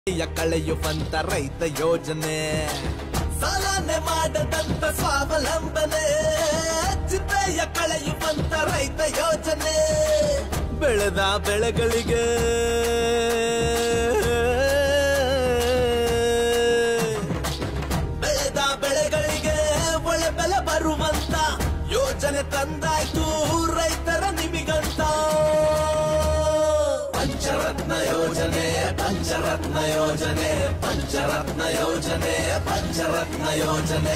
ಯ ಕಳೆಯುವಂತ ರೈತ ಯೋಜನೆ ಸಾಲನೆ ಮಾಡದಂತ ಸ್ವಾವಲಂಬನೆ ಚಿಂತೆಯ ಕಳೆಯುವಂತ ರೈತ ಯೋಜನೆ ಬೆಳೆದ ಬೆಳೆಗಳಿಗೆ ಬೆಳೆದ ಬೆಳೆಗಳಿಗೆ ಒಳ್ಳೆ ಬೆಲೆ ಬರುವಂತ ಯೋಜನೆ ತಂದಾಯ್ತು ರೈತರ ನಿಮಿಗಂತ ಪಂಚರತ್ನ ಯೋಜನೆ ಪಂಚರತ್ನ ಯೋಜನೆ ಪಂಚರತ್ನ ಯೋಜನೆ ಪಂಚರತ್ನ ಯೋಜನೆ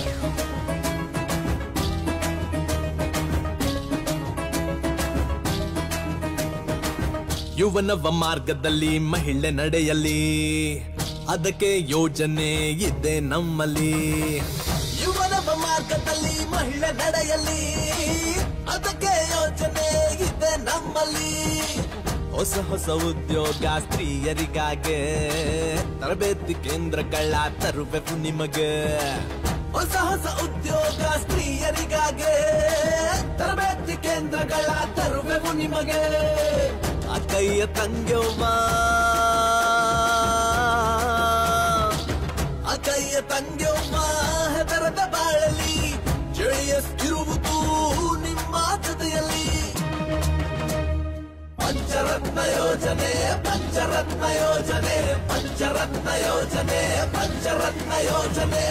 ಯುವನವ ಮಾರ್ಗದಲ್ಲಿ ಮಹಿಳೆ ನಡೆಯಲಿ ಅದಕ್ಕೆ ಯೋಜನೆ ಇದೆ ನಮ್ಮಲ್ಲಿ ಯುವನವ ಮಾರ್ಗದಲ್ಲಿ ಮಹಿಳೆ ನಡೆಯಲಿ ಅದಕ್ಕೆ ಯೋಜನೆ ಇದೆ ನಮ್ಮಲ್ಲಿ ಹೊಸ ಹೊಸ ಉದ್ಯೋಗ ಸ್ತ್ರೀಯರಿಗಾಗೆ ತರಬೇತಿ ಕೇಂದ್ರಗಳ ತರುವೆವು ನಿಮಗೆ ಹೊಸ ಹೊಸ ಉದ್ಯೋಗ ಸ್ತ್ರೀಯರಿಗಾಗೆ ತರಬೇತಿ ಕೇಂದ್ರಗಳ ತರುವೆವು ನಿಮಗೆ ಅಕ್ಕಯ್ಯ ತಂಗ್ಯವ್ವ ಅಕ್ಕಯ್ಯ ತಂಗ್ಯವ್ವ ಹೆದರದ ಬಾಳಲಿ ಜೆಡಿಎಸ್ ಇರುವುದು ನಿಮ್ಮ ಜೊತೆಯಲ್ಲಿ ಪಂಚರತ್ನ ಯೋಜನೆ ಪಂಚರತ್ನ ಯೋಜನೆ ಪಂಚರತ್ನ ಯೋಜನೆ ಪಂಚರತ್ನ ಯೋಜನೆ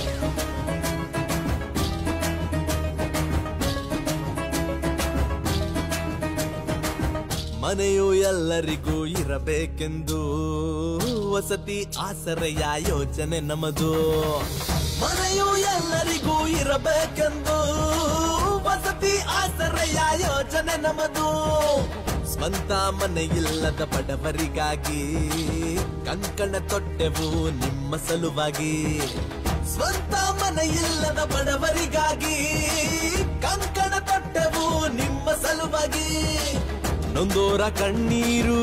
ಮನೆಯು ಎಲ್ಲರಿಗೂ ಇರಬೇಕೆಂದು ವಸತಿ ಆಸರೆಯ ಯೋಜನೆ ನಮದು ಮನೆಯು ಎಲ್ಲರಿಗೂ ಇರಬೇಕೆಂದು ವಸತಿ ಆಸರೆಯ ಯೋಜನೆ ನಮದು ಸ್ವಂತ ಮನೆ ಇಲ್ಲದ ಬಡವರಿಗಾಗಿ ಕಂಕಣ ತೊಟ್ಟೆವು ನಿಮ್ಮ ಸಲುವಾಗಿ ಸ್ವಂತ ಮನೆ ಇಲ್ಲದ ಬಡವರಿಗಾಗಿ ಕಂಕಣ ತೊಟ್ಟೆವು ನಿಮ್ಮ ಸಲುವಾಗಿ ನೊಂದೋರ ಕಣ್ಣೀರು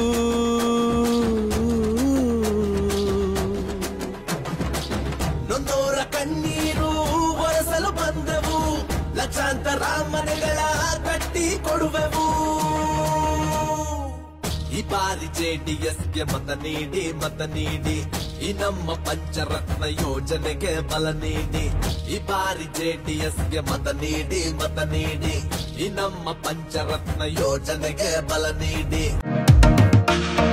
ನೊಂದೋರ ಕಣ್ಣೀರು ಒರೆಸಲು ಬಂದೆವು ಲಕ್ಷಾಂತರ ಮನೆಗಳ ಕಟ್ಟಿ ಕೊಡುವೆವು ಈ ಬಾರಿ ಜೆಡಿಎಸ್ಗೆ ಮತ ನೀಡಿ ಮತ ನೀಡಿ ಈ ನಮ್ಮ ಪಂಚರತ್ನ ಯೋಜನೆಗೆ ಬಲ ನೀಡಿ ಈ ಬಾರಿ ಜೆಡಿಎಸ್ಗೆ ಮತ ನೀಡಿ ಮತ ನೀಡಿ ಈ ನಮ್ಮ ಪಂಚರತ್ನ ಯೋಜನೆಗೆ ಬಲ ನೀಡಿ